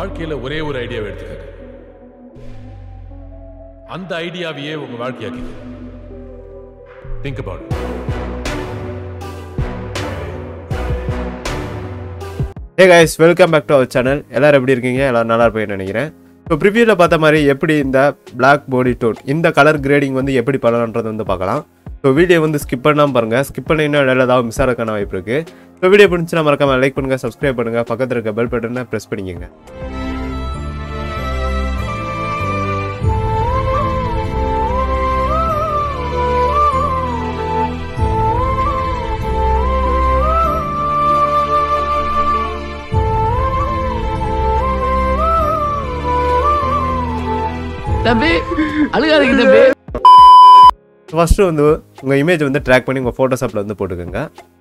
வாழ்க்கையில ஒரே ஒரு ஐடியாவை எடுத்துக்கங்க அந்த ஐடியாவையே உங்க வாழ்க்கையாக்கிக்க think about hey guys welcome back to our channel எல்லாரும் எப்படி இருக்கீங்க எல்லாரும் நல்லா இருப்பீங்கன்னு நினைக்கிறேன் இப்போ ப்ரிவியூவில் பார்த்த மாதிரி எப்படி இந்த பிளாக் பாடி டோன் இந்த கலர் கிரேடிங் வந்து எப்படி பண்ணலான்றது வந்து பார்க்கலாம் ஸோ வீடியோ வந்து ஸ்கிப் பண்ணாமல் பாருங்கள் ஸ்கிப் பண்ணிங்கன்னா இடையில ஏதாவது மிஸ் ஆகிறக்கான வாய்ப்பு இருக்குது ஸோ வீடியோ பிடிச்சுன்னா மறக்காம லைக் பண்ணுங்கள் சப்ஸ்கிரைப் பண்ணுங்கள் பக்கத்தில் இருக்க பெல் பட்டனை ப்ரெஸ் பண்ணிக்கோங்க தம்பி அழுகாதீங்க தம்பி ஃபஸ்ட்டு வந்து உங்கள் இமேஜ் வந்து ட்ராக் பண்ணி உங்கள் ஃபோட்டோஷாப்பில் வந்து போட்டுக்கோங்க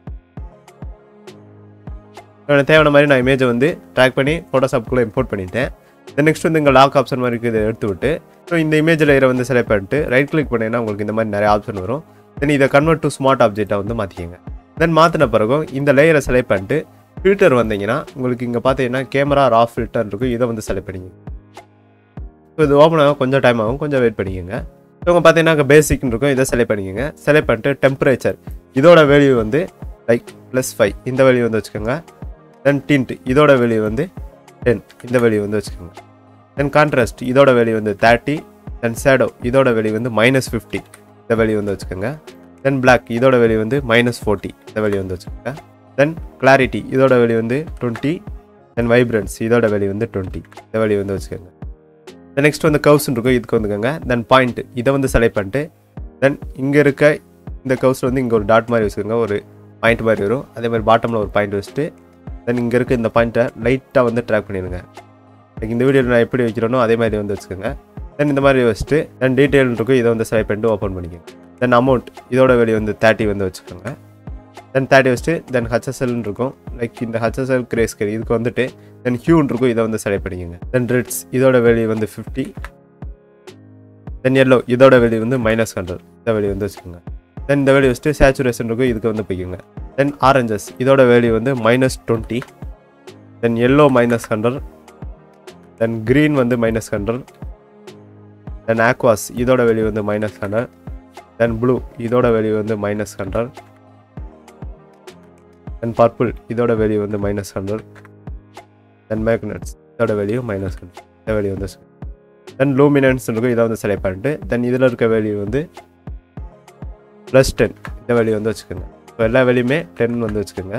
எனக்கு தேவையான மாதிரி நான் இமேஜை வந்து ட்ராக் பண்ணி ஃபோட்டோஷாப்புக்குள்ளே இம்போர்ட் பண்ணிட்டேன் தென் நெக்ஸ்ட் வந்து இங்கே லாக் ஆப்ஷன் மாதிரி இருக்குது இதை எடுத்து விட்டு ஸோ இந்த இமேஜ் லேயரை வந்து செலக்ட் பண்ணிட்டு ரைட் கிளிக் பண்ணிங்கன்னா உங்களுக்கு இந்த மாதிரி நிறைய ஆப்ஷன் வரும் தென் இதை கன்வெர்ட் டு ஸ்மார்ட் ஆப்ஜெக்டாக வந்து மாற்றிக்கங்க தென் மாற்றின பிறகும் இந்த லேயரை செலக்ட் பண்ணிட்டு ஃபில்டர் வந்தீங்கன்னா உங்களுக்கு இங்கே பார்த்தீங்கன்னா கேமரா ரா ஃபில்டர் இருக்கும் இதை வந்து செலக்ட் பண்ணிக்கங்க ஸோ இது ஓப்பன் ஆகும் கொஞ்சம் டைம் ஆகும் கொஞ்சம் வெயிட் பண்ணிக்கோங்க இவங்க பார்த்தீங்கன்னா பேசிக்னு இருக்கும் இதை செலக்ட் பண்ணிக்கோங்க செலக்ட் பண்ணிட்டு டெம்பரேச்சர் இதோட வேல்யூ வந்து லைக் ப்ளஸ் ஃபைவ் இந்த வேல்யூ வந்து வச்சுக்கோங்க தென் டிண்ட் இதோட வேல்யூ வந்து டென் இந்த வேல்யூ வந்து வச்சுக்கோங்க தென் கான்ட்ராஸ்ட் இதோட வேல்யூ வந்து தேர்ட்டி தென் ஷேடோ இதோட வேல்யூ வந்து மைனஸ் ஃபிஃப்டி இந்த வேல்யூ வந்து வச்சுக்கோங்க தென் பிளாக் இதோட வேல்யூ வந்து மைனஸ் ஃபோர்ட்டி இந்த வேல்யூ வந்து வச்சுக்கோங்க தென் கிளாரிட்டி இதோட வேல்யூ வந்து டுவெண்ட்டி தென் வைப்ரன்ஸ் இதோட வேல்யூ வந்து டுவெண்ட்டி இந்த வேல்யூ வந்து வச்சுக்கோங்க தென் நெக்ஸ்ட் வந்து கவுஸ் இருக்கும் இதுக்கு வந்துக்கோங்க தென் பாயிண்ட் இதை வந்து செலக்ட் பண்ணிட்டு தென் இங்கே இருக்க இந்த கவுஸில் வந்து இங்கே ஒரு டாட் மாதிரி வச்சுக்கோங்க ஒரு பாயிண்ட் மாதிரி வரும் அதே மாதிரி பாட்டமில் ஒரு பாயிண்ட் வச்சுட்டு தென் இங்கே இருக்க இந்த பாயிண்ட்டை லைட்டாக வந்து ட்ராக் பண்ணிடுங்க லைக் இந்த வீடியோவில் நான் எப்படி வைக்கிறேனோ அதே மாதிரி வந்து வச்சுக்கோங்க தென் இந்த மாதிரி வச்சுட்டு தென் டீட்டெயில் இருக்கும் இதை வந்து செலக்ட் பண்ணிட்டு ஓப்பன் பண்ணிக்கோங்க தென் அமௌண்ட் இதோட வெளியே வந்து தேர்ட்டி வந்து வச்சுக்கோங்க தென் தேர்ட்டி வச்சுட்டு தென் ஹச்எஸ்எல்னு இருக்கும் லைக் இந்த ஹச்எஸ்எல் கிரேஸ்கர் இதுக்கு வந்துட்டு தென் ஹியூன் இருக்கும் இதை வந்து செலக்ட் பண்ணிக்கோங்க தென் ரெட்ஸ் இதோட வேல்யூ வந்து ஃபிஃப்டி தென் எல்லோ இதோட வேல்யூ வந்து மைனஸ் ஹண்ட்ரட் இந்த வேல்யூ வந்து வச்சுக்கோங்க தென் இந்த வேல்யூ வச்சுட்டு சேச்சுரேஷன் இருக்கும் இதுக்கு வந்து போய்க்கோங்க தென் ஆரஞ்சஸ் இதோட வேல்யூ வந்து minus twenty then yellow minus hundred then green வந்து மைனஸ் ஹண்ட்ரட் தென் ஆக்வாஸ் இதோட வேல்யூ வந்து மைனஸ் ஹண்ட்ரட் தென் ப்ளூ இதோட வேல்யூ வந்து மைனஸ் ஹண்ட்ரட் தென் பர்பிள் இதோட வேல்யூ வந்து மைனஸ் ஹண்ட்ரட் தென் மேக்னட்ஸ் இதோட வேல்யூ மைனஸ் ஹண்ட்ரட் இந்த வேல்யூ வந்து தென் லூமினன்ஸ் இருக்கும் இதை வந்து செலக்ட் பண்ணிட்டு தென் இதில் இருக்க வேல்யூ வந்து ப்ளஸ் டென் இந்த வேல்யூ வந்து வச்சுக்கோங்க இப்போ எல்லா வேல்யூமே டென் வந்து வச்சுக்கோங்க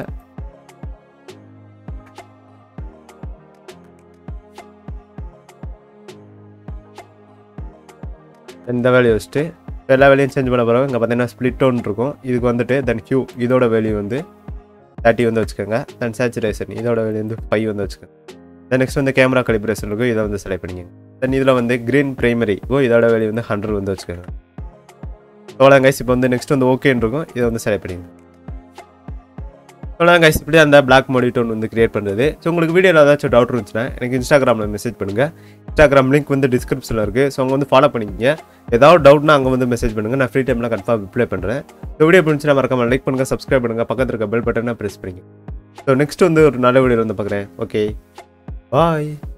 இந்த வேல்யூ வச்சுட்டு இப்போ எல்லா வேலையும் சேஞ்ச் பண்ண பிறகு இங்கே பார்த்தீங்கன்னா ஸ்ப்ளிட் ஒன் இருக்கும் இதுக்கு வந்துட்டு தென் ஹியூ இதோட வேல்யூ வந்து தேர்ட்டி வந்து வச்சுக்கோங்க தென் சேச்சுரேஷன் இதோட வேல்யூ வந்து ஃபைவ் வந்து வச்சுக்கோங்க தென் நெக்ஸ்ட் வந்து கேமரா கலிப்ரேஷன் இருக்கும் இதை வந்து செலக்ட் பண்ணிக்கோங்க தென் இதில் வந்து க்ரீன் ப்ரைமரி ஓ இதோட வேல்யூ வந்து ஹண்ட்ரட் வந்து வச்சுக்கோங்க அவ்வளோ கைஸ் இப்போ வந்து நெக்ஸ்ட் வந்து ஓகேன்னு இருக்கும் இதை வந்து செலக்ட் பண்ணிங்க அவ்வளோ கைஸ் இப்படி அந்த பிளாக் மோடிட்டோன் வந்து கிரியேட் பண்ணுறது ஸோ உங்களுக்கு வீடியோவில் ஏதாச்சும் டவுட் இருந்துச்சுன்னா எனக்கு இன்ஸ்டாகிராமில் மெசேஜ் பண்ணுங்கள் இன்ஸ்டாகிராம் லிங்க் வந்து டிஸ்கிரிப்ஷனில் இருக்குது ஸோ அங்கே வந்து ஃபாலோ பண்ணிக்கங்க ஏதாவது டவுட்னா அங்கே வந்து மெசேஜ் பண்ணுங்கள் நான் ஃப்ரீ டைமில் கன்ஃபார்ம் ரிப்ளை பண்ணுறேன் இந்த வீடியோ பிடிச்சுன்னா மறக்காம லைக் பண்ணுங்கள் சப்ஸ்கிரைப் பண்ணுங்கள் பக்கத்தில் இருக்க பெல் பட்டனை ப்ரெஸ் பண்ணிங்க ஸோ நெக்ஸ்ட் வந்து ஒரு நல்ல வீடியோ வந்து பார்க்குறேன் ஓகே பாய்